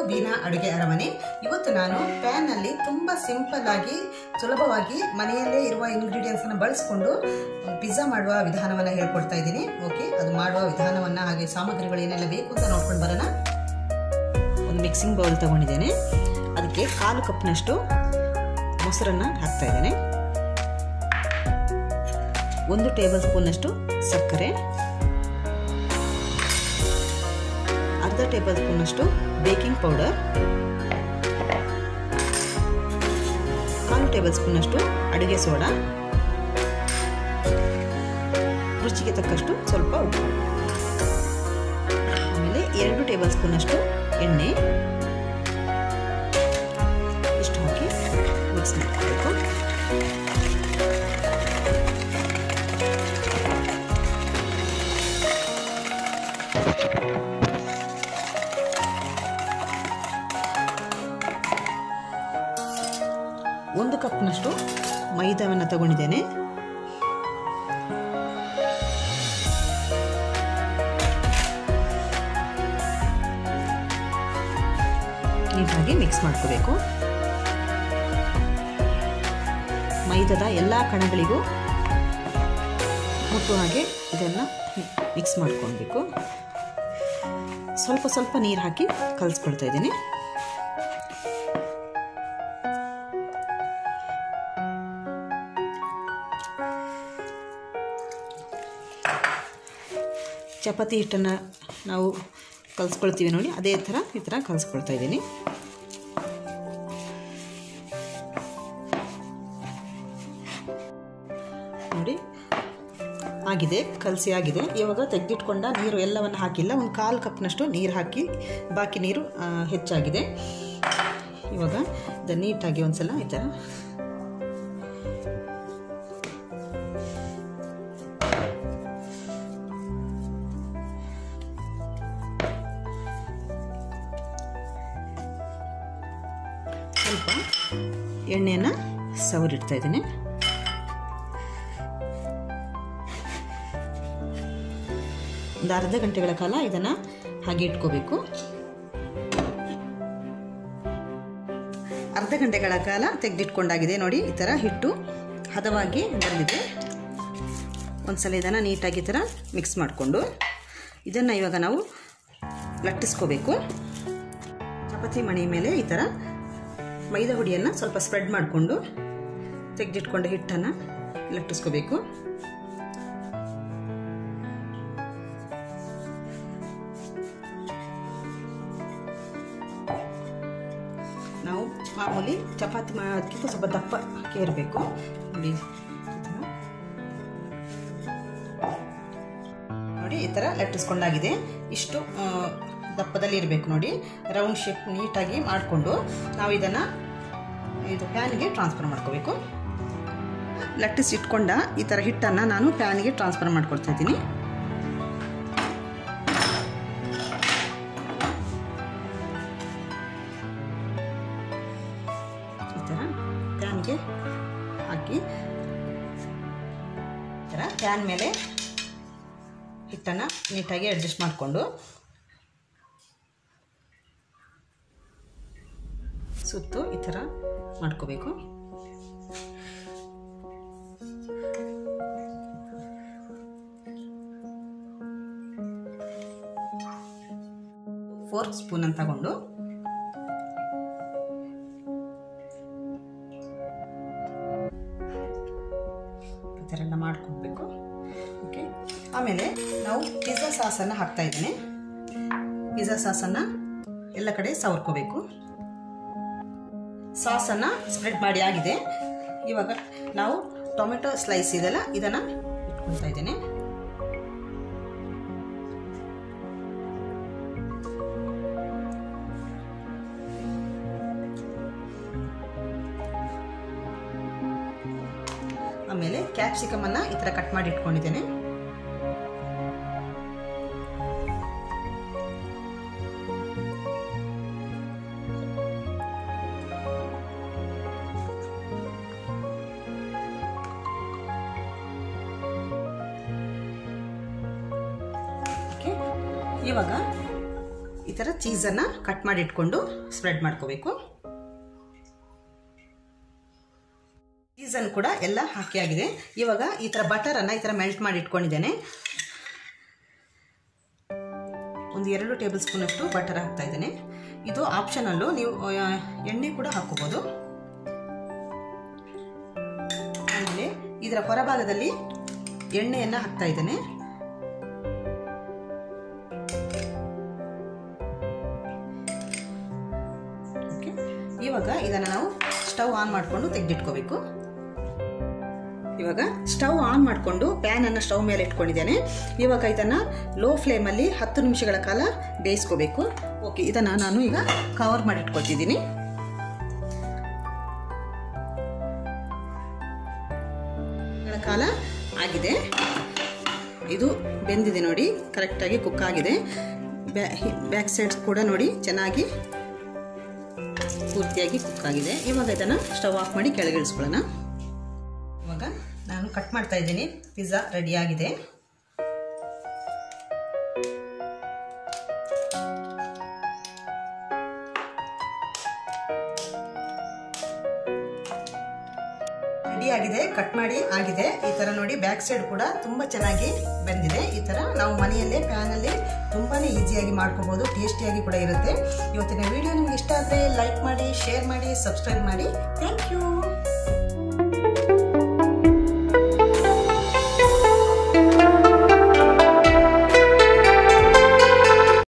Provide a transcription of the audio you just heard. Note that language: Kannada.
ದೀನಾ ಅಡುಗೆ ಅರಮನೆ ಇವತ್ತು ನಾನು ಪ್ಯಾನಲ್ಲಿ ತುಂಬ ಸಿಂಪಲ್ ಆಗಿ ಸುಲಭವಾಗಿ ಮನೆಯಲ್ಲೇ ಇರುವ ಇಂಗ್ರೀಡಿಯೆಂಟ್ಸನ್ನು ಬಳಸ್ಕೊಂಡು ಪಿಜ್ಜಾ ಮಾಡುವ ವಿಧಾನವನ್ನು ಹೇಳ್ಕೊಡ್ತಾ ಇದ್ದೀನಿ ಓಕೆ ಅದು ಮಾಡುವ ವಿಧಾನವನ್ನು ಹಾಗೆ ಸಾಮಗ್ರಿಗಳು ಏನೆಲ್ಲ ಬೇಕು ಅಂತ ನೋಡ್ಕೊಂಡು ಬರೋಣ ಒಂದು ಮಿಕ್ಸಿಂಗ್ ಬೌಲ್ ತಗೊಂಡಿದ್ದೇನೆ ಅದಕ್ಕೆ ಕಾಲು ಕಪ್ನಷ್ಟು ಮೊಸರನ್ನು ಹಾಕ್ತಾ ಇದ್ದೇನೆ ಒಂದು ಟೇಬಲ್ ಸ್ಪೂನ್ನಷ್ಟು ಸಕ್ಕರೆ ಅರ್ಧ ಟೇಬಲ್ ಸ್ಪೂನಷ್ಟು ಬೇಕಿಂಗ್ ಪೌಡರ್ ಕಾಲು ಟೇಬಲ್ ಸ್ಪೂನಷ್ಟು ಅಡುಗೆ ಸೋಡಾ ರುಚಿಗೆ ತಕ್ಕಷ್ಟು ಸ್ವಲ್ಪ ಉಪ್ಪು ಆಮೇಲೆ ಎರಡು ಟೇಬಲ್ ಸ್ಪೂನಷ್ಟು ಎಣ್ಣೆ ಇಷ್ಟು ಹಾಕಿ ಮಿಕ್ಸ್ ಮಾಡ್ಕೋಬೇಕು ಒಂದು ಕಪ್ನಷ್ಟು ಮೈದಾವನ್ನು ತಗೊಂಡಿದ್ದೇನೆ ನೀಟಾಗಿ ಮಿಕ್ಸ್ ಮಾಡ್ಕೋಬೇಕು ಮೈದಾದ ಎಲ್ಲ ಕಣಗಳಿಗೂ ಮುಟ್ಟುವ ಹಾಗೆ ಇದನ್ನು ಮಿಕ್ಸ್ ಮಾಡ್ಕೊಳ್ಬೇಕು ಸ್ವಲ್ಪ ಸ್ವಲ್ಪ ನೀರು ಹಾಕಿ ಕಲಿಸ್ಕೊಳ್ತಾ ಇದ್ದೀನಿ ಚಪಾತಿ ಹಿಟ್ಟನ್ನು ನಾವು ಕಲಿಸ್ಕೊಳ್ತೀವಿ ನೋಡಿ ಅದೇ ಥರ ಈ ಥರ ಕಲಿಸ್ಕೊಳ್ತಾ ಇದ್ದೀನಿ ನೋಡಿ ಆಗಿದೆ ಕಲಸಿ ಆಗಿದೆ ಇವಾಗ ತೆಗೆದಿಟ್ಕೊಂಡ ನೀರು ಎಲ್ಲವನ್ನು ಹಾಕಿಲ್ಲ ಒಂದು ಕಾಲು ಕಪ್ನಷ್ಟು ನೀರು ಹಾಕಿ ಬಾಕಿ ನೀರು ಹೆಚ್ಚಾಗಿದೆ ಇವಾಗ ಇದನ್ನು ನೀಟಾಗಿ ಒಂದ್ಸಲ ಈ ಥರ ಸ್ವಲ್ಪ ಎಣ್ಣೆಯನ್ನು ಸವರಿಡ್ತಾ ಇದ್ದೀನಿ ಒಂದು ಅರ್ಧ ಗಂಟೆಗಳ ಕಾಲ ಇದನ್ನು ಹಾಗೆ ಇಟ್ಕೋಬೇಕು ಅರ್ಧ ಗಂಟೆಗಳ ಕಾಲ ತೆಗೆದಿಟ್ಕೊಂಡಾಗಿದೆ ನೋಡಿ ಈ ಥರ ಹಿಟ್ಟು ಹದವಾಗಿ ಬಂದಿದೆ ಒಂದ್ಸಲ ಇದನ್ನು ನೀಟಾಗಿ ಈ ಥರ ಮಿಕ್ಸ್ ಮಾಡಿಕೊಂಡು ಇದನ್ನು ಇವಾಗ ನಾವು ಲಟ್ಟಿಸ್ಕೋಬೇಕು ಚಪಾತಿ ಮಣಿ ಮೇಲೆ ಈ ಥರ ಮೈದಾ ಹುಡಿಯನ್ನು ಸ್ವಲ್ಪ ಸ್ಪ್ರೆಡ್ ಮಾಡಿಕೊಂಡು ತೆಗೆದಿಟ್ಕೊಂಡ ಹಿಟ್ಟನ್ನು ಲಟ್ಟಿಸ್ಕೋಬೇಕು ನಾವು ಮಾಮೂಲಿ ಚಪಾತಿ ಮಾಡೋದಕ್ಕಿಂತ ಸ್ವಲ್ಪ ದಪ್ಪ ಕೇರಬೇಕು ನೋಡಿ ನೋಡಿ ಈ ಥರ ಲಟ್ಟಿಸ್ಕೊಂಡಾಗಿದೆ ಇಷ್ಟು ದಪ್ಪದಲ್ಲಿ ಇರಬೇಕು ನೋಡಿ ರೌಂಡ್ ಶೇಪ್ ನೀಟಾಗಿ ಮಾಡಿಕೊಂಡು ನಾವು ಇದನ್ನು ಇದು ಪ್ಯಾನ್ಗೆ ಟ್ರಾನ್ಸ್ಫರ್ ಮಾಡ್ಕೋಬೇಕು ಲಟ್ಟಿಸಿ ಇಟ್ಕೊಂಡ ಈ ಥರ ಹಿಟ್ಟನ್ನು ನಾನು ಪ್ಯಾನ್ಗೆ ಟ್ರಾನ್ಸ್ಫರ್ ಮಾಡ್ಕೊಳ್ತಾ ಇದ್ದೀನಿ ಈ ಥರ ಪ್ಯಾನ್ಗೆ ಹಾಕಿ ಈ ಥರ ಪ್ಯಾನ್ ಮೇಲೆ ಹಿಟ್ಟನ್ನು ನೀಟಾಗಿ ಅಡ್ಜಸ್ಟ್ ಮಾಡಿಕೊಂಡು ಸುತ್ತು ಈ ಥರ ಮಾಡ್ಕೋಬೇಕು ಫೋರ್ಕ್ ಸ್ಪೂನ್ ಅಂತ ತಗೊಂಡು ಈ ಥರ ಎಲ್ಲ ಮಾಡ್ಕೊಳ್ಬೇಕು ಓಕೆ ಆಮೇಲೆ ನಾವು ಪಿಜ್ಜಾ ಸಾಸನ್ನು ಹಾಕ್ತಾ ಇದ್ದೀನಿ ಪಿಜ್ಜಾ ಸಾಸನ್ನು ಎಲ್ಲ ಕಡೆ ಸವರ್ಕೋಬೇಕು ಸಾಸನ್ನು ಸ್ಪ್ರೆಡ್ ಮಾಡಿ ಆಗಿದೆ ಇವಾಗ ನಾವು ಟೊಮೆಟೊ ಸ್ಲೈಸ್ ಇದೆಲ್ಲ ಇದನ್ನು ಇಟ್ಕೊಳ್ತಾ ಇದ್ದೇನೆ ಆಮೇಲೆ ಕ್ಯಾಪ್ಸಿಕಮನ್ನು ಈ ಥರ ಕಟ್ ಮಾಡಿ ಇಟ್ಕೊಂಡಿದ್ದೇನೆ ಇವಾಗ ಈ ಥರ ಚೀಸನ್ನು ಕಟ್ ಮಾಡಿ ಇಟ್ಕೊಂಡು ಸ್ಪ್ರೆಡ್ ಮಾಡ್ಕೋಬೇಕು ಚೀಸನ್ನು ಕೂಡ ಎಲ್ಲ ಹಾಕಿ ಆಗಿದೆ ಇವಾಗ ಈ ಥರ ಬಟರನ್ನು ಈ ಥರ ಮೆಲ್ಟ್ ಮಾಡಿ ಇಟ್ಕೊಂಡಿದ್ದೇನೆ ಒಂದು ಎರಡು ಟೇಬಲ್ ಸ್ಪೂನಷ್ಟು ಬಟರ್ ಹಾಕ್ತಾ ಇದ್ದೇನೆ ಇದು ಆಪ್ಷನಲ್ಲು ನೀವು ಆ, ಎಣ್ಣೆ ಕೂಡ ಹಾಕೋಬೋದು ಆಮೇಲೆ ಇದರ ಹೊರಭಾಗದಲ್ಲಿ ಎಣ್ಣೆಯನ್ನು ಹಾಕ್ತಾ ಇದ್ದೇನೆ ಓಕೆ ಇವಾಗ ಇದನ್ನು ನಾವು ಸ್ಟವ್ ಆನ್ ಮಾಡಿಕೊಂಡು ತೆಗೆದಿಟ್ಕೋಬೇಕು ಇವಾಗ ಸ್ಟವ್ ಆನ್ ಮಾಡಿಕೊಂಡು ಪ್ಯಾನನ್ನು ಸ್ಟವ್ ಮೇಲೆ ಇಟ್ಕೊಂಡಿದ್ದೇನೆ ಇವಾಗ ಇದನ್ನು ಲೋ ಫ್ಲೇಮಲ್ಲಿ ಹತ್ತು ನಿಮಿಷಗಳ ಕಾಲ ಬೇಯಿಸ್ಕೋಬೇಕು ಓಕೆ ಇದನ್ನು ನಾನು ಈಗ ಕವರ್ ಮಾಡಿ ಇಟ್ಕೊಳ್ತಿದ್ದೀನಿ ಗಳ ಕಾಲ ಆಗಿದೆ ಇದು ಬೆಂದಿದೆ ನೋಡಿ ಕರೆಕ್ಟಾಗಿ ಕುಕ್ ಆಗಿದೆ ಬ್ಯಾಕ್ ಸೈಡ್ಸ್ ಕೂಡ ನೋಡಿ ಚೆನ್ನಾಗಿ ಪೂರ್ತಿಯಾಗಿ ಕುಕ್ ಆಗಿದೆ ಇವಾಗ ಇದನ್ನು ಸ್ಟವ್ ಆಫ್ ಮಾಡಿ ಕೆಳಗಿಳಿಸ್ಕೊಳ್ಳೋಣ ಇವಾಗ ನಾನು ಕಟ್ ಮಾಡ್ತಾ ಇದ್ದೀನಿ ಪಿಜ್ಜಾ ರೆಡಿಯಾಗಿದೆ ರೆಡಿಯಾಗಿದೆ ಕಟ್ ಮಾಡಿ ಆಗಿದೆ ಈ ಥರ ನೋಡಿ ಬ್ಯಾಕ್ ಸೈಡ್ ಕೂಡ ತುಂಬ ಚೆನ್ನಾಗಿ ಬೆಂದಿದೆ ಈ ಥರ ನಾವು ಮನೆಯಲ್ಲೇ ಪ್ಯಾನಲ್ಲಿ ತುಂಬಾ ಈಸಿಯಾಗಿ ಮಾಡ್ಕೋಬೋದು ಟೇಸ್ಟಿಯಾಗಿ ಕೂಡ ಇರುತ್ತೆ ಇವತ್ತಿನ ವಿಡಿಯೋ ನಿಮ್ಗೆ ಇಷ್ಟ ಆದರೆ ಲೈಕ್ ಮಾಡಿ ಶೇರ್ ಮಾಡಿ ಸಬ್ಸ್ಕ್ರೈಬ್ ಮಾಡಿ ಥ್ಯಾಂಕ್ ಯು